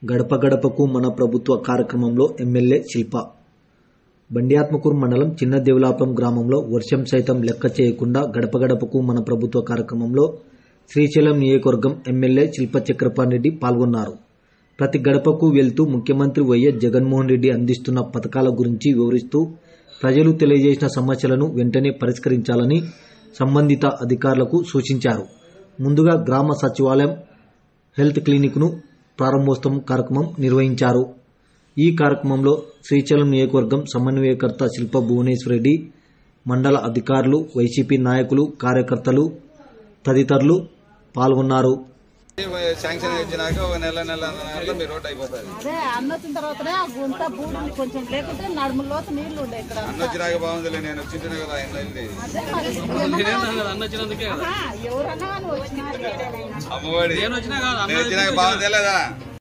గడప గడపకు మన ప్రభుత్వ కార్యక్రమంలో ఎమ్మెల్యే శిల్ప బండియాత్మకూరు మండలం చిన్న దేవులాపురం గ్రామంలో వర్షం సైతం లెక్క చేయకుండా గడప గడపకు మన ప్రభుత్వ కార్యక్రమంలో శ్రీశైలం నియోజకవర్గం ఎమ్మెల్యే శిల్ప చక్రపాణి రెడ్డి పాల్గొన్నారు ప్రతి గడపకు వెళ్తూ ముఖ్యమంత్రి వైఎస్ జగన్మోహన్ రెడ్డి అందిస్తున్న పథకాల గురించి వివరిస్తూ ప్రజలు తెలియజేసిన సమస్యలను వెంటనే పరిష్కరించాలని సంబంధిత అధికారులకు సూచించారు ముందుగా గ్రామ సచివాలయం హెల్త్ క్లినిక్ను ప్రారంభోత్సవం కార్యక్రమం నిర్వహించారు ఈ కార్యక్రమంలో శ్రీశైలం నియోజకవర్గం సమన్వయకర్త శిల్ప భువనేశ్వర్ రెడ్డి మండల అధికారులు వైసీపీ నాయకులు కార్యకర్తలు తదితరులు పాల్గొన్నారు శాంక్షన్ ఇచ్చినాక ఒక నెల నెల నెలలో మీ రోడ్ అయిపోతుంది అదే అన్న వచ్చిన తర్వాతనే ఆ గుంత బూడి కొంచెం లేకుంటే నడుము లోతు నీళ్లు ఉండే ఇక్కడ అన్న వచ్చినాక బాగుందిలే నేను వచ్చింటేనే కదా ఆయన వెళ్ళి అదే మరి ఆహా, ఎవరన్నా కానీ వచ్చినారు అమ్మఒడి నేను వచ్చినాక బాగుంది లేదా